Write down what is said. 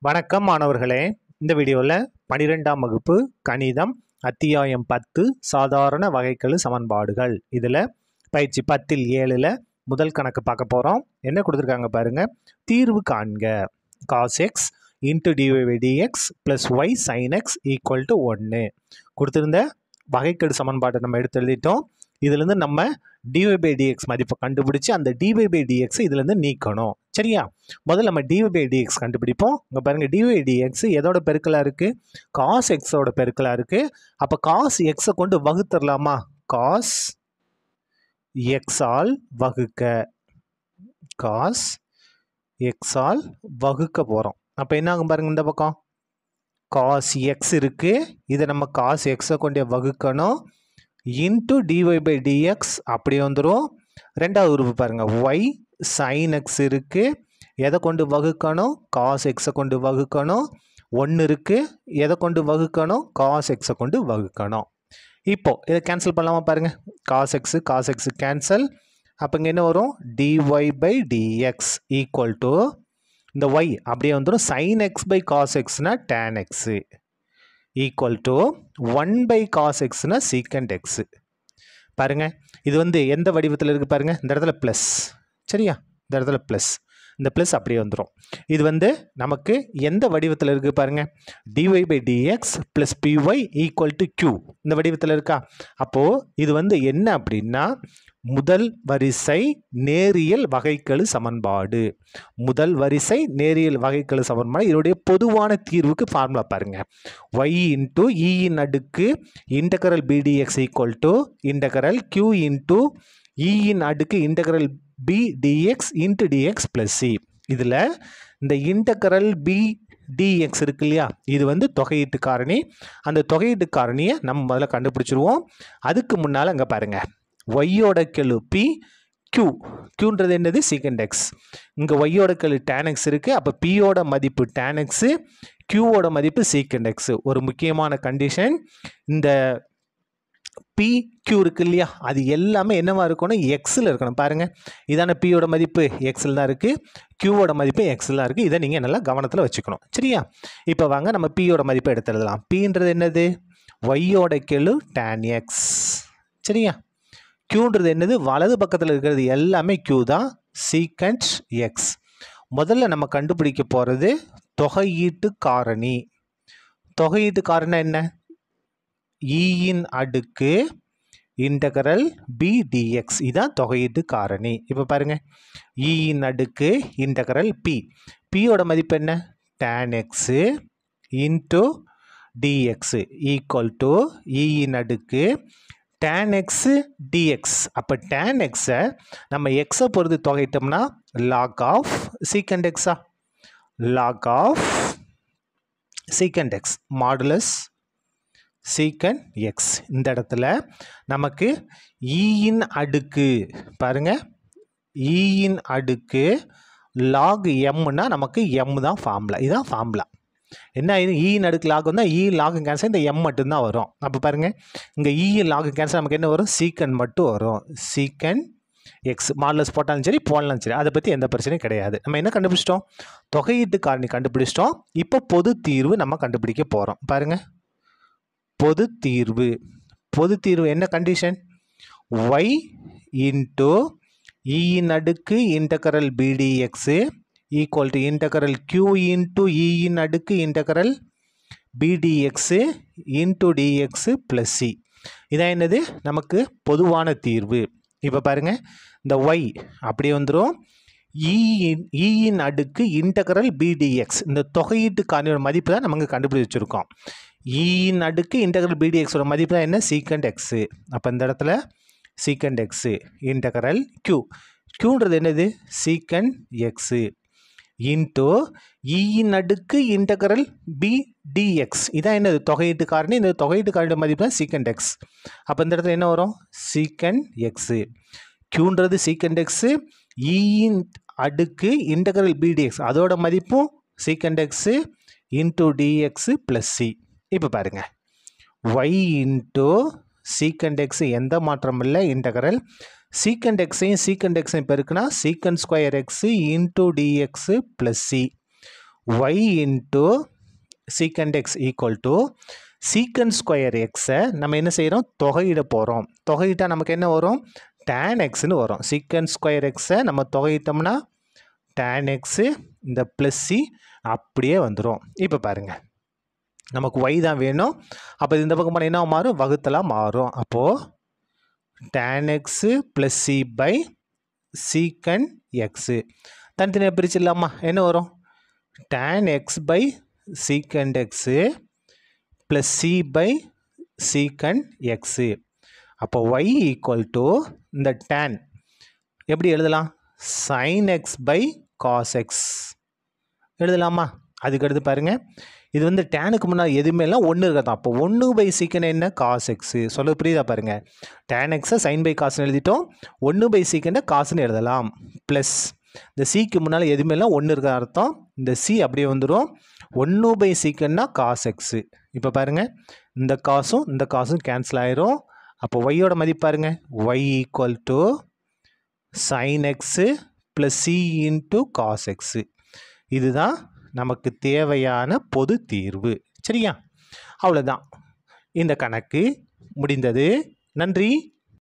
வணக்கம் மாணவர்களே இந்த வீடியோவில் பனிரெண்டாம் வகுப்பு கணிதம் அத்தியாயம் பத்து சாதாரண வகைக்கெழு சமன்பாடுகள் இதில் பயிற்சி பத்தில் ஏழில் முதல் கணக்கு பார்க்க போகிறோம் என்ன கொடுத்துருக்காங்க பாருங்க தீர்வு காண்க cos x into d y d x plus y sine x equal to ஒன்று கொடுத்துருந்த வகைக்கெழு சமன்பாட்டை நம்ம எடுத்து எழுதிட்டோம் இதுலேருந்து நம்ம டிஒய் பை டிஎக்ஸ் மதிப்பை கண்டுபிடிச்சி அந்த டிஒய் பை டிஎக்ஸ் இதுலேருந்து நீக்கணும் சரியா முதல்ல நம்ம டிஒய் பை டிஎக்ஸ் கண்டுபிடிப்போம் இங்கே பாருங்கள் டிஒய் டிஎக்ஸ் எதோட பெருக்கலாக இருக்குது காஸ் எக்ஸோட பெருக்கலாக இருக்குது அப்போ காஸ் எக்ஸை கொண்டு வகுத்துடலாமா காஸ் எக்ஸால் வகுக்க காஸ் எக்ஸால் வகுக்க போகிறோம் அப்போ என்ன ஆகும் பாருங்க இந்த பக்கம் காஸ் எக்ஸ் இருக்குது இதை நம்ம காஸ் எக்ஸை கொண்டே வகுக்கணும் இன்ட்டு டிஒய் பை டிஎக்ஸ் அப்படி வந்துடும் ரெண்டாவது உறுப்பு பாருங்கள் ஒய் சைன் எக்ஸ் இருக்குது எதை கொண்டு வகுக்கணும் காஸ் எக்ஸை கொண்டு வகுக்கணும் ஒன்று இருக்குது எதை கொண்டு வகுக்கணும் காஸ் எக்ஸை கொண்டு வகுக்கணும் இப்போ இதை கேன்சல் பண்ணலாமா பாருங்கள் cos x cos x cancel அப்போ இங்கே என்ன வரும் d y by d x equal to இந்த ஒய் அப்படியே வந்துடும் சைன் எக்ஸ் பை காஸ் எக்ஸ்னால் tan x equal to one by cos எக்ஸ்னா சீக்கண்ட் எக்ஸு பாருங்கள் இது வந்து எந்த வடிவத்தில் இருக்குது பாருங்கள் இந்த இடத்துல ப்ளஸ் சரியா இந்த இடத்துல ப்ளஸ் இந்த ப்ளஸ் அப்படியே வந்துடும் இது வந்து நமக்கு எந்த வடிவத்தில் இருக்குது பாருங்கள் d y by d x plus p y equal to Q இந்த வடிவத்தில் இருக்கா அப்போது இது வந்து என்ன அப்படின்னா முதல் வரிசை நேரியல் வகைக்கெழு சமன்பாடு முதல் வரிசை நேரியல் வகைக்கெழு சமன்பாடு இதனுடைய பொதுவான தீர்வுக்கு ஃபார்முலா பாருங்க ஒய் இன்ட்டு இயின் அடுக்கு integral p d x equal to integral Q into இயின் அடுக்கு integral P d x into d x plus C இதில் இந்த இன்டகரல் பி டிஎக்ஸ் இருக்கு இல்லையா இது வந்து தொகையீட்டு காரணி அந்த தொகையீட்டு காரணியை நம்ம முதல்ல கண்டுபிடிச்சிருவோம் அதுக்கு முன்னால் அங்கே பாருங்கள் ஒய்யோட கெழு பி க்யூ க்யூன்றது என்னது சீக்கண்ட் எக்ஸ் இங்கே ஒய்யோட கெழு டேன் எக்ஸ் இருக்குது அப்போ பியோட மதிப்பு டேன் எக்ஸு க்யூவோட மதிப்பு சீக்கண்ட் எக்ஸு ஒரு முக்கியமான கண்டிஷன் இந்த பி க்யூ இருக்கு இல்லையா அது எல்லாமே என்னவா இருக்கணும் எக்ஸில் இருக்கணும் பாருங்கள் இதான பியோட மதிப்பு எக்ஸில் தான் இருக்குது க்யூவோட மதிப்பு எக்ஸில் தான் இருக்குது இதை நீங்கள் நல்லா கவனத்தில் வச்சுக்கணும் சரியா இப்போ வாங்க நம்ம பியோட மதிப்பை எடுத்து எழுதலாம் பின்றது என்னது ஒய்யோட கெழு டேன் எக்ஸ் சரியா க்யூன்றது என்னது வலது பக்கத்தில் இருக்கிறது எல்லாமே க்யூ தான் சீக்கண்ட் எக்ஸ் முதல்ல நம்ம கண்டுபிடிக்க போகிறது தொகையீட்டு காரணி தொகையீட்டு காரணம் என்ன ஈயின் அடுக்கு இன்டகரல் பி டிஎக்ஸ் இதான் தொகையீட்டு காரணி இப்போ பாருங்கள் ஈயின் அடுக்கு இன்டகரல் பி பியோட மதிப்பு என்ன tan x into d x equal to ஈயின் அடுக்கு டேன் எக்ஸு டிஎக்ஸ் அப்போ டேன் எக்ஸை நம்ம எக்ஸை பொறுத்து தொகையிட்டோம்னா லாக் ஆஃப் சீக்கண்ட் எக்ஸா log of secant x modulus secant x இந்த இடத்துல நமக்கு ஈயின் அடுக்கு பாருங்க ஈயின் அடுக்கு லாக் எம்னா நமக்கு எம் தான் ஃபார்முலா இதுதான் ஃபார்முலா என்ன இது ஈயின் அடுக்கு லாக் வந்தால் ஈ லாக் கேன்சல் இந்த எம் மட்டும்தான் வரும் அப்போ பாருங்கள் இங்கே ஈயின் லாக் கேன்சல் நமக்கு என்ன வரும் சீக்கன் மட்டும் வரும் சீக்கன் எக்ஸ் மாடலஸ் போட்டாலும் சரி போடலாம் சரி அதை பற்றி எந்த பிரச்சனையும் கிடையாது நம்ம என்ன கண்டுபிடிச்சிட்டோம் தொகையீட்டு காரணி கண்டுபிடிச்சிட்டோம் இப்போ பொது தீர்வு நம்ம கண்டுபிடிக்க போகிறோம் பாருங்கள் பொது தீர்வு பொது தீர்வு என்ன கண்டிஷன் ஒய் இன்ட்டு இயின் அடுக்கு integral p d x equal to integral Q into இயின் அடுக்கு integral p d x into d x plus C இதான் என்னது நமக்கு பொதுவான தீர்வு இப்போ பாருங்கள் இந்த ஒய் அப்படியே வந்துடும் இயின் இயின் அடுக்கு இன்டகரல் பிடிஎக்ஸ் இந்த தொகையீட்டு காரணியோட மதிப்பு தான் நமக்கு கண்டுபிடிச்சி வச்சுருக்கோம் இயின் அடுக்கு இன்டகரல் பிடிஎக்ஸோட மதிப்பு தான் என்ன சீக்கண்ட் எக்ஸு அப்போ இந்த இடத்துல சீக்கண்ட் எக்ஸு இன்டகரல் க்யூ க்யூன்றது என்னது சீக்கண்ட் எக்ஸு இன்ட்டு இயின் அடுக்கு இன்டகரல் பி டிஎக்ஸ் இதான் என்னது தொகையீட்டு காரணி இந்த தொகையீட்டு காரணியோட மதிப்பு தான் சீக்கண்ட் எக்ஸ் அப்போ இந்த இடத்துல என்ன வரும் சீக்கண்ட் எக்ஸு க்யூன்றது சீக்கண்ட் எக்ஸு இயின் அடுக்கு இன்டகரல் பிடிஎக்ஸ் அதோட மதிப்பும் secant x into d x plus C இப்போ பாருங்கள் ஒய் இன்ட்டு சீக்கண்ட் எக்ஸ் எந்த மாற்றம் இல்லை இன்டகரல் சீக்கண்ட் எக்ஸையும் சீக்கண்ட் எக்ஸையும் பெருக்குனா secant square x into d x plus C y into secant x equal to secant square எக்ஸை நம்ம என்ன செய்கிறோம் தொகையிட போகிறோம் தொகையிட்டால் நமக்கு என்ன வரும் tan எக்ஸ்னு வரும் சீக்கண்ட் ஸ்கொயர் எக்ஸை நம்ம தொகையிட்டோம்னா tan எக்ஸு இந்த ப்ளஸ் சி அப்படியே வந்துடும் இப்போ பாருங்கள் நமக்கு ஒய் தான் வேணும் அப்போ இந்த பக்கம் போனால் என்ன மாறும் வகுத்தலாம் மாறும் அப்போது tan x plus c by secant x தனித்தனியாக பிரிச்சிடலாமா என்ன வரும் tan x by secant x plus c by secant x அப்போ ஒய் ஈக்குவல் டு இந்த tan எப்படி எழுதலாம் sine x by cos x எழுதலாமா அதுக்கடுத்து பாருங்கள் இது வந்து டேனுக்கு முன்னாடி எதுவுமே இல்லை ஒன்று இருக்காது அப்போ ஒன்று பை சீக்கன் என்ன காஸ் எக்ஸு சொல்ல புரியுதா பாருங்கள் டேன் எக்ஸை சைன் பை காசுன்னு எழுதிட்டோம் ஒன்று பை சீக்கண்டை காசுன்னு எழுதலாம் ப்ளஸ் இந்த சிக்கு முன்னால் எதுவுமே இல்லை ஒன்று இருக்க அர்த்தம் இந்த சி அப்படியே வந்துடும் ஒன்று பை சீக்கன்னா காஸ் எக்ஸு இப்போ பாருங்கள் இந்த காசும் இந்த காசும் கேன்சல் ஆயிரும் அப்போ ஒய்யோட மதிப்பு பாருங்க y equal to sine x plus c into cos x இதுதான் நமக்கு தேவையான பொது தீர்வு சரியா அவ்வளோதான் இந்த கணக்கு முடிந்தது நன்றி